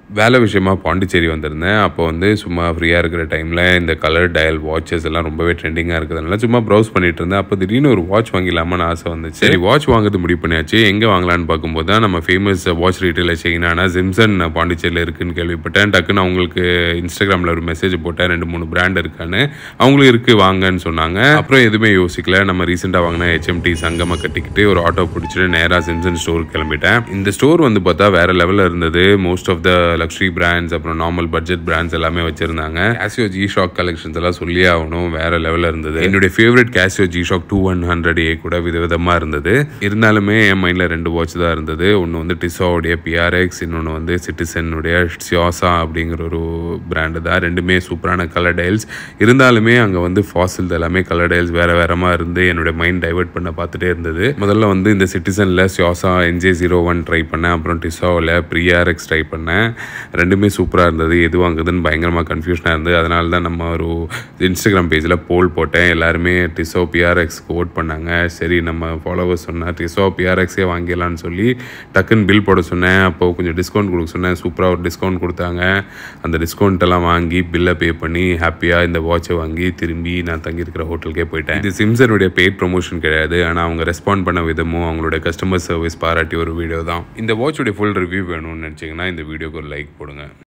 வேலை விஷயமா பாண்டிச்சேரி வந்திருந்தேன் அப்போ வந்து சும்மா ஃப்ரீயாக இருக்கிற டைமில் இந்த கலர் டயல் வாட்சஸ் எல்லாம் ரொம்பவே ட்ரெண்டிங்காக இருக்கிறதுனால சும்மா ப்ரௌஸ் பண்ணிட்டு இருந்தேன் அப்போ திடீர்னு ஒரு வாட்ச் வாங்கிடலாமான்னு ஆசை வந்துச்சு சரி வாட்ச் வாங்குறது முடிவு பண்ணியாச்சு எங்கே வாங்கலான்னு பார்க்கும்போது தான் நம்ம ஃபேமஸ் வாட்ச் ரீட்டைலர் செயினான ஜிம்சன் பாண்டிச்சேரியில் இருக்குன்னு கேள்விப்பட்டேன் டக்குன்னு அவங்களுக்கு இன்ஸ்டாகிராமில் ஒரு மெசேஜ் போட்டேன் ரெண்டு மூணு பிராண்ட் இருக்கான்னு அவங்களுக்கு இருக்குது வாங்கன்னு சொன்னாங்க அப்புறம் எதுவுமே யோசிக்கல நம்ம ரீசெண்டாக வாங்கின ஹெச்எம்டி சங்கமாக கட்டிக்கிட்டு ஒரு ஆட்டோ பிடிச்சிட்டு நேராக சிம்சன் ஸ்டோருக்கு கிளம்பிட்டேன் இந்த ஸ்டோர் வந்து பார்த்தா வேற லெவலில் இருந்தது most of the luxury brands அப்புறம் நார்மல் பட்ஜெட் பிராண்ட்ஸ் எல்லாமே வச்சிருந்தாங்க கேசியோ ஜி ஷாக் கலெக்ஷன்ஸ் எல்லாம் சொல்லியே ஆகணும் வேற லெவலில் இருந்தது என்னுடைய favourite Casio G Shock two one hundred A கூட விதவிதமாக இருந்தது இருந்தாலுமே என் மைண்டில் ரெண்டு வாட்ச் தான் இருந்தது ஒன்று வந்து டிசோவுடைய பிஆர்எக்ஸ் இன்னொன்று வந்து சிட்டிசனுடைய சியாசா அப்படிங்கிற ஒரு பிராண்டு தான் ரெண்டுமே சூப்பரான கலர் டைல்ஸ் இருந்தாலுமே அங்கே வந்து ஃபாசில் எல்லாமே கலர் டைல்ஸ் வேற வேறமா இருந்து என்னுடைய மைண்ட் டைவர்ட் பண்ண பார்த்துட்டே இருந்தது முதல்ல வந்து இந்த சிட்டிசனில் சியாசா என்ஜே ஜீரோ ஒன் ட்ரை பண்ணேன் அப்புறம் டிசோவில் ப்ரியாரெக்ஸ் ட்ரை பண்ணேன் ரெண்டுமே சூப்பராக இருந்தது எது வாங்குதுன்னு பயங்கரமாக கன்ஃபியூஷனாக இருந்தது அதனால தான் நம்ம ஒரு இன்ஸ்டாகிராம் பேஜில் போல் போட்டேன் எல்லாருமே டிசோ பிஆர்எக்ஸ்க்கு ஓட் பண்ணாங்க சரி நம்ம ஃபாலோவர்ஸ் சொன்னால் டிசோ பிஆர்எக்ஸே வாங்கிடலான்னு சொல்லி டக்குன்னு பில் போட சொன்னேன் அப்போது கொஞ்சம் டிஸ்கவுண்ட் கொடுக்க சொன்னேன் சூப்பராக ஒரு டிஸ்கவுண்ட் கொடுத்தாங்க அந்த டிஸ்கவுண்ட் எல்லாம் வாங்கி பில்லை பே பண்ணி ஹாப்பியாக இந்த வாட்சை வாங்கி திரும்பி நான் தங்கியிருக்கிற ஹோட்டலுக்கே போயிட்டேன் இது சிம்சனுடைய பெய்ட் ப்ரொமோஷன் கிடையாது ஆனால் அவங்க ரெஸ்பாண்ட் பண்ண விதமும் அவங்களோட கஸ்டமர் சர்வீஸ் பாராட்டி ஒரு வீடியோ தான் இந்த வாட்சோடைய ஃபுல் ரிவ்யூ வேணும்னு நினச்சிங்கன்னா இந்த வீடியோக்கு ஒரு லைக் போடுங்க